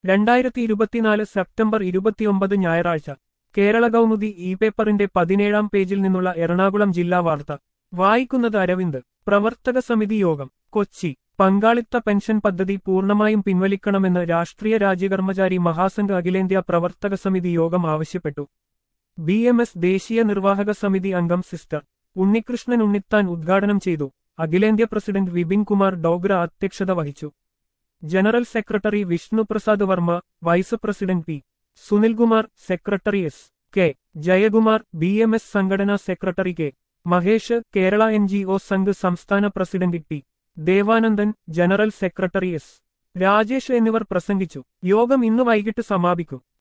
രണ്ടായിരത്തി ഇരുപത്തിനാല് സെപ്റ്റംബർ ഇരുപത്തിയൊമ്പത് ഞായറാഴ്ച കേരള കൗമുദി ഇ പേപ്പറിന്റെ പതിനേഴാം പേജിൽ നിന്നുള്ള എറണാകുളം ജില്ലാ വാർത്ത വായിക്കുന്നത് അരവിന്ദ് പ്രവർത്തക സമിതി യോഗം കൊച്ചി പങ്കാളിത്ത പെൻഷൻ പദ്ധതി പൂർണ്ണമായും പിൻവലിക്കണമെന്ന് രാഷ്ട്രീയ രാജ്യകർമ്മചാരി മഹാസംഘ് അഖിലേന്ത്യാ പ്രവർത്തക സമിതി യോഗം ആവശ്യപ്പെട്ടു ബി എം എസ് ദേശീയ നിർവാഹക സമിതി അംഗം സിസ്റ്റർ ഉണ്ണികൃഷ്ണൻ ഉണ്ണിത്താൻ ഉദ്ഘാടനം ചെയ്തു അഖിലേന്ത്യാ പ്രസിഡന്റ് വിപിൻ കുമാർ ഡോഗ്ര അധ്യക്ഷത വഹിച്ചു general secretary Vishnuprasad Varma vice president P Sunilkumar secretary S K Jayakumar B M S സംഘടനാ സെക്രട്ടറി K Mahesh Kerala N G O Sangh സംസ്ഥാന president T Devanandan general secretary S Rajesh എന്നിവർ പ്രസംഗിച്ചു യോഗം ഇന്ന് വൈകിട്ട് സമാപിക്കും